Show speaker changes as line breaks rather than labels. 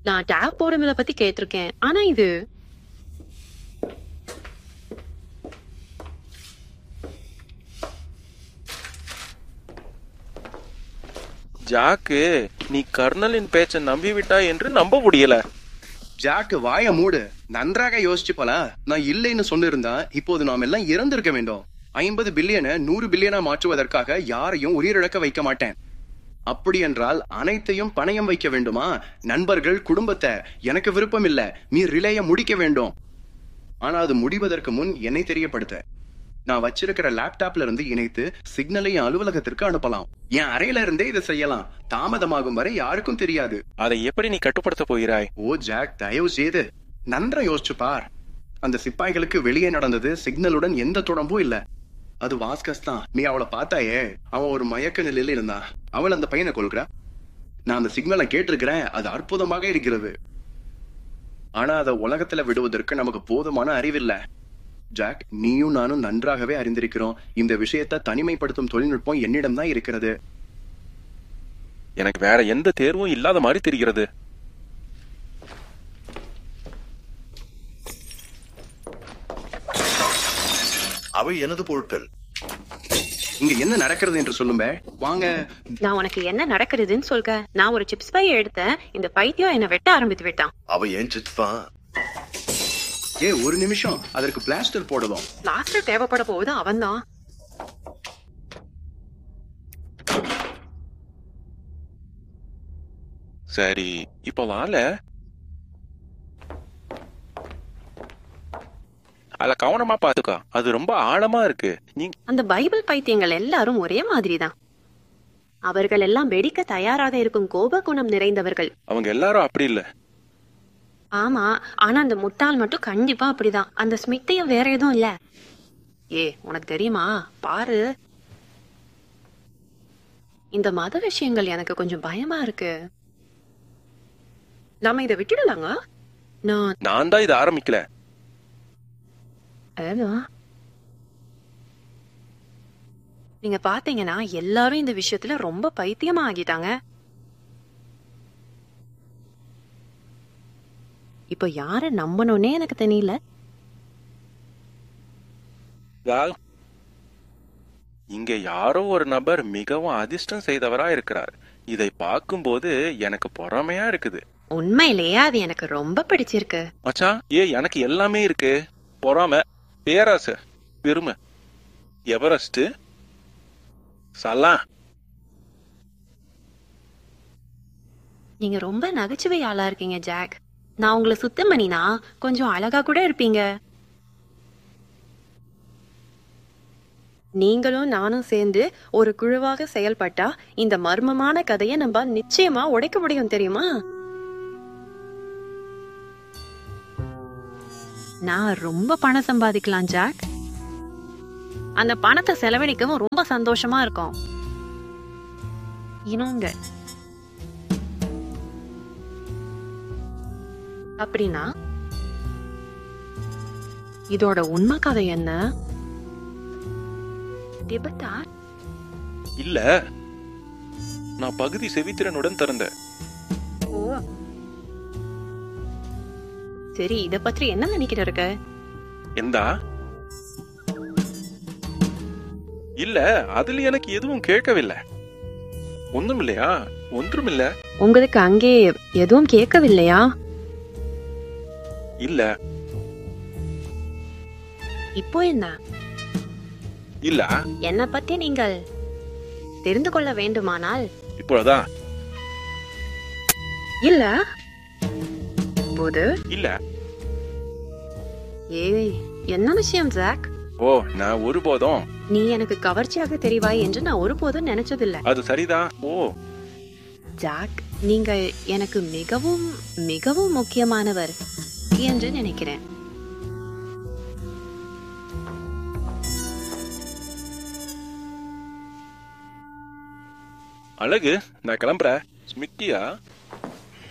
நான் டேப் போடுறதுல பத்தி கேட்டிருக்கேன் ஆனா இது
ஜாக்கு நீ கர்னலின் பேச்சை நம்பிவிட்டாய் என்று நம்ப முடியல
ஜாக்கு வாய மூடு நன்றாக யோசிச்சு போல நான் இல்லைன்னு சொன்னிருந்தா இப்போது நாம் எல்லாம் இறந்திருக்க வேண்டும் ஐம்பது பில்லியனை நூறு பில்லியனா மாற்றுவதற்காக யாரையும் உயிரிழக்க வைக்க மாட்டேன் அப்படி என்றால் அனைத்தையும் பணயம் வைக்க வேண்டுமா நண்பர்கள் குடும்பத்தை எனக்கு விருப்பம் இல்ல நீ ரிலேய முடிக்க வேண்டும் ஆனா அது முடிவதற்கு முன் என்னை தெரியப்படுத்த நான் வச்சிருக்கிற லேப்டாப்ல இருந்து இணைத்து சிக்னலை என் அலுவலகத்திற்கு அனுப்பலாம் என் அறையில இருந்தே இதை செய்யலாம் தாமதமாகும் வரை யாருக்கும் தெரியாது
அதை எப்படி நீ கட்டுப்படுத்த போகிறாய்
ஓ ஜாக் தயவு செய்து நன்றா யோசிச்சு பார் அந்த சிப்பாய்களுக்கு வெளியே நடந்தது சிக்னலுடன் எந்த தொடர்பும் இல்ல அது வாஸ்கஸ் தான் நீ அவளை பார்த்தாயே அவன் ஒரு மயக்க நிலையில இருந்தான் அவள் அந்த பையனை கொள்கிறா நான் அந்த சிக்னலை கேட்டிருக்கிறேன் அது அற்புதமாக இருக்கிறது ஆனா அதை உலகத்துல விடுவதற்கு நமக்கு போதுமான அறிவில்ல ஜாக் நீயும் நானும் நன்றாகவே அறிந்திருக்கிறோம் இந்த விஷயத்தை தனிமைப்படுத்தும் தொழில்நுட்பம் என்னிடம் தான் இருக்கிறது
எனக்கு வேற எந்த தேர்வும் இல்லாத மாதிரி தெரிகிறது
அவை எனது பொருட்கள்
இங்க என்ன நடக்கிறது என்று சொல்லுங்க வாங்க
நான் உனக்கு என்ன நடக்குதுன்னு சொல்க நான் ஒரு சிப்ஸ் பைய எடுத்தேன் இந்த பைத்தியம் என்ன வெட்ட ஆரம்பித்து விட்டான்
அவை ஏன் சித்வா
ஏ ஒரு நிமிஷம் அதற்கு பிளாஸ்டர் போடலாம்
லாஸ்டர் தேவைப்பட போகுது அவன்தான்
சரி இப்போ வாழ அத கவனமா பாத்துக்கோ அது ரொம்ப ஆழமா இருக்கு நீ
அந்த பைபிள் பைத்தியங்கள் எல்லாரும் ஒரே மாதிரிதான் அவர்கள் எல்லாம் வெடிக்க தயாராக இருக்கும் கோப குணம் நிறைந்தவர்கள்
அவங்க எல்லாரும் அப்படி இல்ல
ஆமா ஆனா அந்த முட்டாள் மட்டும் கண்டிப்பா அப்படிதான் அந்த ஸ்மித்தையும் வேற எதுவும் இல்ல ஏ உனக்கு தெரியுமா பாரு இந்த மத விஷயங்கள் எனக்கு கொஞ்சம் பயமா இருக்கு நாம இதை விட்டுடலாங்க நான்
நான் தான் இதை ஆரம்பிக்கல
அதான். நீங்க பாத்தீங்கன்னா எல்லாரும் இந்த விஷயத்துல ரொம்ப பைத்தியமா ஆகிட்டாங்க இப்ப யார நம்பணும்னே எனக்கு தெரியல
யார்? இங்க யாரோ ஒரு நபர் மிகவும் அதிர்ஷ்டம் செய்தவரா இருக்கிறார் இதை பார்க்கும்போது எனக்கு பொறாமையா இருக்குது
உண்மையிலேயே அது எனக்கு ரொம்ப பிடிச்சிருக்கு
மச்சான் ஏ எனக்கு எல்லாமே இருக்கு பொறாமை பேராசை பெருமை எவரெஸ்ட் சலாம்
நீங்க ரொம்ப நகைச்சுவை ஆளா இருக்கீங்க ஜாக் நான் உங்களை சுத்தம் பண்ணினா கொஞ்சம் அழகா கூட இருப்பீங்க நீங்களும் நானும் சேர்ந்து ஒரு குழுவாக செயல்பட்டா இந்த மர்மமான கதையை நம்ம நிச்சயமா உடைக்க முடியும் தெரியுமா நான் ரொம்ப பணம் சம்பாதிக்கலாம் ஜாக் அந்த பணத்தை செலவழிக்கவும் ரொம்ப சந்தோஷமா இருக்கும் இனங்க அப்படின்னா இதோட உண்மை கதை என்ன திபத்தா
இல்ல நான் பகுதி செவித்திறனுடன் திறந்தேன்
ஓ சரி இத பற்றி என்ன நினைக்கிற இருக்க
எந்தா இல்ல அதுல எனக்கு எதுவும் கேட்கவில்லை ஒண்ணும் இல்லையா ஒன்றும் இல்ல
உங்களுக்கு அங்கே எதுவும் கேட்கவில்லையா
இல்ல
இப்போ என்ன
இல்ல
என்ன பத்தி நீங்கள் தெரிந்து கொள்ள வேண்டுமானால்
இப்பொழுதான்
இல்ல போது
இல்ல
ஏய் என்ன விஷயம் ஜாக்
ஓ நான் ஒருபோதும்
நீ எனக்கு கவர்ச்சியாக தெரிவாய் என்று நான் ஒருபோதும் நினைச்சதில்ல
அது சரிதான் ஓ
ஜாக் நீங்கள் எனக்கு மிகவும் மிகவும் முக்கியமானவர் என்று நினைக்கிறேன்
அழகு நான் கிளம்புறேன் ஸ்மித்தியா